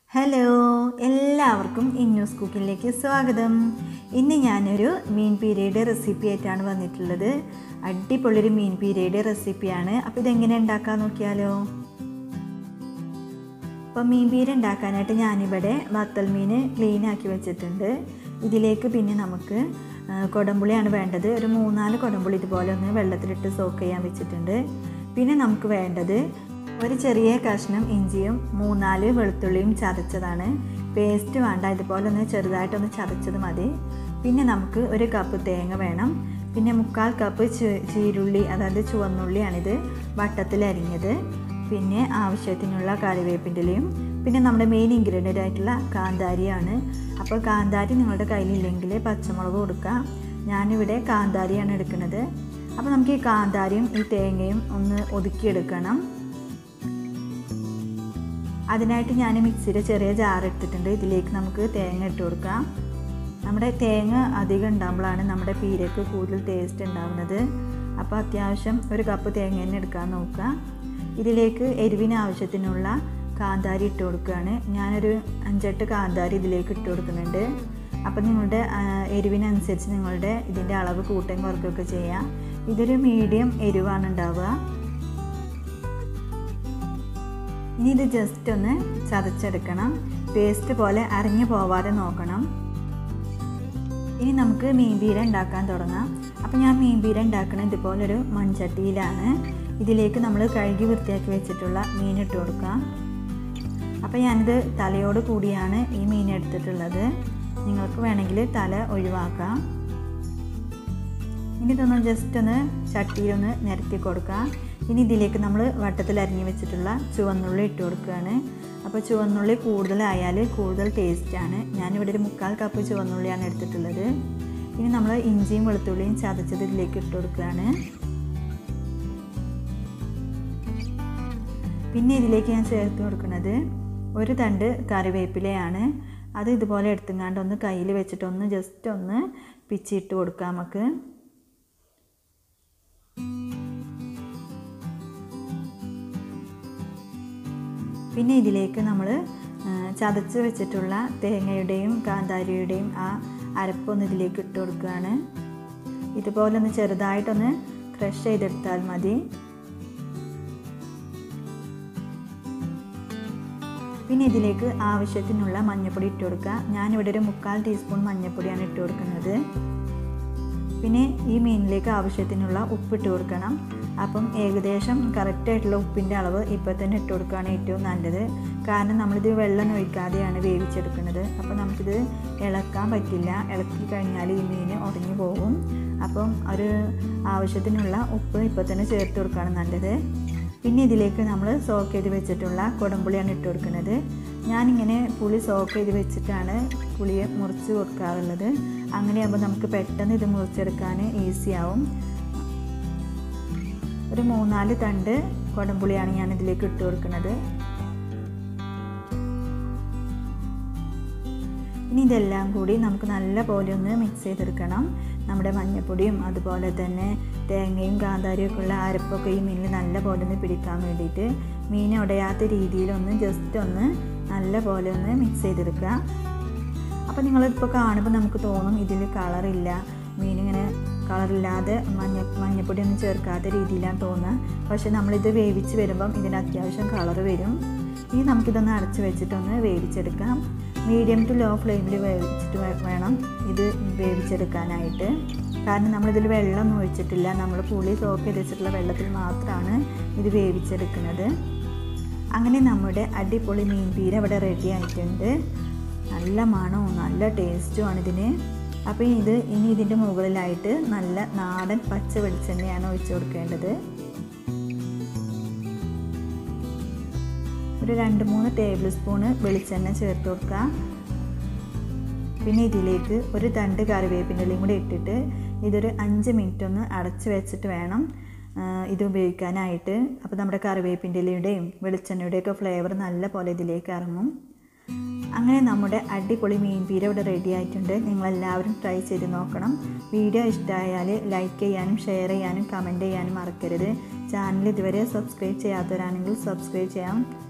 hello എല്ലാവർക്കും ഇന്നൂസ് കുക്കിങ്ങിലേക്ക് സ്വാഗതം ഇന്ന് ഞാനൊരു മീൻ പീരയുടെ റെസിപ്പി ആയിട്ടാണ് വന്നിട്ടുള്ളത് അടിപൊളിയൊരു മീൻ പീരയുടെ റെസിപ്പിയാണ് അപ്പോൾ ഇതെങ്ങനെ ഉണ്ടാക്കാൻ നോക്കിയാലോ അപ്പോൾ മീൻ പീര ഉണ്ടാക്കാനായിട്ട് ഞാനിവിടെ വത്തൽ മീൻ ക്ലീൻ ആക്കി വെച്ചിട്ടുണ്ട് ഇതിലേക്ക് പിന്നെ നമുക്ക് ആ, കൊടംപുളിയാണ് വേണ്ടത് ഒരു മൂന്നാല് കൊടംപുളി ഇതുപോലെ ഒന്ന് വെള്ളത്തിലിട്ട് സോക്ക് ചെയ്യാൻ വെച്ചിട്ടുണ്ട് പിന്നെ നമുക്ക് വേണ്ടത് ഒരു ചെറിയ കഷ്ണം ഇഞ്ചിയും മൂന്നാല് വെളുത്തുള്ളിയും ചതച്ചതാണ് പേസ്റ്റ് വേണ്ട ഇതുപോലെ ഒന്ന് ചെറുതായിട്ടൊന്ന് ചതച്ചത് മതി പിന്നെ നമുക്ക് ഒരു കപ്പ് തേങ്ങ വേണം പിന്നെ മുക്കാൽ കപ്പ് ചീ- ചീരുള്ളി അതായത് ചുവന്നുള്ളിയാണിത് വട്ടത്തിൽ അരിഞ്ഞത് പിന്നെ ആവശ്യത്തിനുള്ള കറിവേപ്പിൻ്റെ ഇലയും പിന്നെ നമ്മുടെ മെയിൻ ഇൻഗ്രീഡിയൻ്റ് ആയിട്ടുള്ള കാന്താരിയാണ് അപ്പോൾ കാന്താരി നിങ്ങളുടെ കയ്യിലില്ലെങ്കിൽ പച്ചമുളക് കൊടുക്കാം ഞാനിവിടെ കാന്താരിയാണ് എടുക്കുന്നത് അപ്പോൾ നമുക്ക് ഈ കാന്താരിയും ഈ തേങ്ങയും ഒന്ന് ഒതുക്കിയെടുക്കണം അതിനായിട്ട് ഞാൻ മിക്സിയുടെ ചെറിയ ജാർ എടുത്തിട്ടുണ്ട് ഇതിലേക്ക് നമുക്ക് തേങ്ങ ഇട്ട് കൊടുക്കാം നമ്മുടെ തേങ്ങ അധികം ഉണ്ടാകുമ്പോഴാണ് നമ്മുടെ പീരയ്ക്ക് കൂടുതൽ ടേസ്റ്റ് ഉണ്ടാകുന്നത് അപ്പോൾ അത്യാവശ്യം ഒരു കപ്പ് തേങ്ങ തന്നെ എടുക്കാൻ നോക്കുക ഇതിലേക്ക് എരിവിന് ആവശ്യത്തിനുള്ള കാന്താരി ഇട്ട് കൊടുക്കുകയാണ് ഞാനൊരു അഞ്ചെട്ട് കാന്താരി ഇതിലേക്ക് ഇട്ട് കൊടുക്കുന്നുണ്ട് അപ്പോൾ നിങ്ങളുടെ ആ, എരിവിനനുസരിച്ച് നിങ്ങളുടെ ഇതിൻ്റെ അളവ് കൂട്ടുകയും കുറയ്ക്കുകയൊക്കെ ചെയ്യാം ഇതൊരു മീഡിയം എരിവാണ് ഉണ്ടാവുക ഇനി ഇത് ജസ്റ്റ് ഒന്ന് ചതച്ചെടുക്കണം പേസ്റ്റ് പോലെ അരഞ്ഞു പോവാതെ നോക്കണം ഇനി നമുക്ക് മീൻപീര ഉണ്ടാക്കാൻ തുടങ്ങാം അപ്പോൾ ഞാൻ മീൻപീര ഉണ്ടാക്കുന്നത് ഇതുപോലൊരു മൺചട്ടിയിലാണ് ഇതിലേക്ക് നമ്മൾ കഴുകി വൃത്തിയാക്കി വെച്ചിട്ടുള്ള മീൻ ഇട്ട് കൊടുക്കാം അപ്പോൾ ഞാനിത് തലയോട് കൂടിയാണ് ഈ മീൻ എടുത്തിട്ടുള്ളത് നിങ്ങൾക്ക് വേണമെങ്കിൽ തല ഒഴിവാക്കാം ഇനി ഇതൊന്ന് ജസ്റ്റ് ഒന്ന് ചട്ടിയിലൊന്ന് നിരത്തി കൊടുക്കാം ഇനി ഇതിലേക്ക് നമ്മൾ വട്ടത്തിൽ അരിഞ്ഞു വെച്ചിട്ടുള്ള ചുവന്നുള്ളി ഇട്ട് കൊടുക്കുകയാണ് അപ്പോൾ ചുവന്നുള്ളി കൂടുതലായാൽ കൂടുതൽ ടേസ്റ്റാണ് ഞാനിവിടെ ഒരു മുക്കാൽ കപ്പ് ചുവന്നുള്ളിയാണ് എടുത്തിട്ടുള്ളത് ഇനി നമ്മൾ ഇഞ്ചിയും വെളുത്തുള്ളിയും ചതച്ചത് ഇതിലേക്ക് ഇട്ട് കൊടുക്കുകയാണ് പിന്നെ ഇതിലേക്ക് ഞാൻ ചേർത്ത് കൊടുക്കുന്നത് ഒരു തണ്ട് കറിവേപ്പിലയാണ് അത് ഇതുപോലെ എടുത്തുങ്ങാണ്ട് ഒന്ന് കയ്യിൽ വെച്ചിട്ട് ഒന്ന് ജസ്റ്റ് ഒന്ന് പിച്ചിട്ട് കൊടുക്കാം നമുക്ക് പിന്നെ ഇതിലേക്ക് നമ്മൾ ചതച്ച് വെച്ചിട്ടുള്ള തേങ്ങയുടെയും കാന്താരിയുടെയും ആ അരപ്പൊന്ന് ഇതിലേക്ക് ഇട്ട് കൊടുക്കുകയാണ് ഇതുപോലെ ഒന്ന് ചെറുതായിട്ടൊന്ന് ക്രഷ് ചെയ്തെടുത്താൽ മതി പിന്നെ ഇതിലേക്ക് ആവശ്യത്തിനുള്ള മഞ്ഞൾപ്പൊടി ഇട്ട് കൊടുക്കുക ഞാനിവിടെ ഒരു മുക്കാൽ ടീസ്പൂൺ മഞ്ഞൾപ്പൊടിയാണ് ഇട്ട് കൊടുക്കുന്നത് പിന്നെ ഈ മീനിലേക്ക് ആവശ്യത്തിനുള്ള ഉപ്പ് ഇട്ട് കൊടുക്കണം അപ്പം ഏകദേശം കറക്റ്റായിട്ടുള്ള ഉപ്പിൻ്റെ അളവ് ഇപ്പോൾ തന്നെ ഇട്ട് കൊടുക്കുകയാണ് ഏറ്റവും നല്ലത് കാരണം നമ്മളിത് വെള്ളം ഒഴിക്കാതെയാണ് വേവിച്ചെടുക്കുന്നത് അപ്പോൾ നമുക്കിത് ഇളക്കാൻ പറ്റില്ല ഇളക്കി കഴിഞ്ഞാൽ ഈ മീൻ ഉടഞ്ഞു പോകും അപ്പം ഒരു ആവശ്യത്തിനുള്ള ഉപ്പ് ഇപ്പോൾ തന്നെ ചേർത്ത് കൊടുക്കുകയാണ് നല്ലത് പിന്നെ ഇതിലേക്ക് നമ്മൾ സോക്ക് ചെയ്ത് വെച്ചിട്ടുള്ള കുടംപുളിയാണ് ഇട്ട് കൊടുക്കുന്നത് ഞാനിങ്ങനെ പുളി സോക്ക് ചെയ്ത് വെച്ചിട്ടാണ് പുളിയെ മുറിച്ച് കൊടുക്കാറുള്ളത് അങ്ങനെയാകുമ്പോൾ നമുക്ക് പെട്ടെന്ന് ഇത് മുറിച്ചെടുക്കാൻ ഈസി ആവും ഒരു മൂന്നാല് തണ്ട് കുടംപുളിയാണ് ഞാൻ ഇതിലേക്ക് ഇട്ട് കൊടുക്കുന്നത് ഇനി ഇതെല്ലാം കൂടി നമുക്ക് നല്ല പോലെ ഒന്ന് മിക്സ് ചെയ്തെടുക്കണം നമ്മുടെ മഞ്ഞൾപ്പൊടിയും അതുപോലെ തന്നെ തേങ്ങയും കാന്താരിയും ഒക്കെ ഉള്ള അരപ്പൊക്കെ ഈ മീനിൽ നല്ല പോലെ ഒന്ന് പിടിക്കാൻ വേണ്ടിയിട്ട് മീൻ ഉടയാത്ത രീതിയിലൊന്ന് ജസ്റ്റ് ഒന്ന് നല്ല പോലെ ഒന്ന് മിക്സ് ചെയ്തെടുക്കുക അപ്പോൾ നിങ്ങളിപ്പോൾ കാണുമ്പോൾ നമുക്ക് തോന്നും ഇതിൽ കളറില്ല മീനിങ്ങനെ കളറില്ലാതെ മഞ്ഞ മഞ്ഞപ്പൊടി ഒന്നും ചേർക്കാത്ത രീതിയിലാണ് തോന്നുക പക്ഷേ നമ്മളിത് വേവിച്ച് വരുമ്പം ഇതിന് അത്യാവശ്യം കളർ വരും ഇനി നമുക്കിതൊന്ന് അടച്ച് വെച്ചിട്ടൊന്ന് വേവിച്ചെടുക്കാം മീഡിയം ടു ലോ ഫ്ലെയിമിൽ വേവിച്ചിട്ട് വേ- വേണം ഇത് വേവിച്ചെടുക്കാനായിട്ട് കാരണം നമ്മളിതിൽ വെള്ളമൊന്നും ഒഴിച്ചിട്ടില്ല നമ്മൾ പുളി സോക്ക് ചെയ്ത് വെച്ചിട്ടുള്ള വെള്ളത്തിൽ മാത്രമാണ് ഇത് വേവിച്ചെടുക്കുന്നത് അങ്ങനെ നമ്മുടെ അടിപൊളി മീൻ പീര ഇവിടെ റെഡി ആയിട്ടുണ്ട് നല്ല മണവും നല്ല ടേസ്റ്റുമാണ് ഇതിന് അപ്പോൾ ഇത് ഇനി ഇതിൻ്റെ മുകളിലായിട്ട് നല്ല നാടൻ പച്ച വെളിച്ചെണ്ണയാണ് ഒഴിച്ചു കൊടുക്കേണ്ടത് ഒരു രണ്ട് മൂന്ന് ടേബിൾ സ്പൂണ് വെളിച്ചെണ്ണ ചേർത്ത് കൊടുക്കുക പിന്നെ ഇതിലേക്ക് ഒരു തണ്ട് കറിവേപ്പിൻ്റെ ഇലയും കൂടി ഇട്ടിട്ട് ഇതൊരു അഞ്ച് മിനിറ്റ് ഒന്ന് അടച്ച് വെച്ചിട്ട് വേണം ആ, ഇത് ഉപയോഗിക്കാനായിട്ട് അപ്പോൾ നമ്മുടെ കറിവേപ്പിൻ്റെ ഇലയുടെയും വെളിച്ചെണ്ണയുടെയും ഒക്കെ ഫ്ലേവർ നല്ല പോലെ ഇതിലേക്ക് ഇറങ്ങും അങ്ങനെ നമ്മുടെ അടിപൊളി മീൻ പീര ഇവിടെ റെഡി ആയിട്ടുണ്ട് നിങ്ങളെല്ലാവരും ട്രൈ ചെയ്ത് നോക്കണം വീഡിയോ ഇഷ്ടമായാൽ ലൈക്ക് ചെയ്യാനും ഷെയർ ചെയ്യാനും കമൻറ്റ് ചെയ്യാനും മറക്കരുത് ചാനൽ ഇതുവരെ സബ്സ്ക്രൈബ് ചെയ്യാത്തവരാണെങ്കിൽ സബ്സ്ക്രൈബ് ചെയ്യാം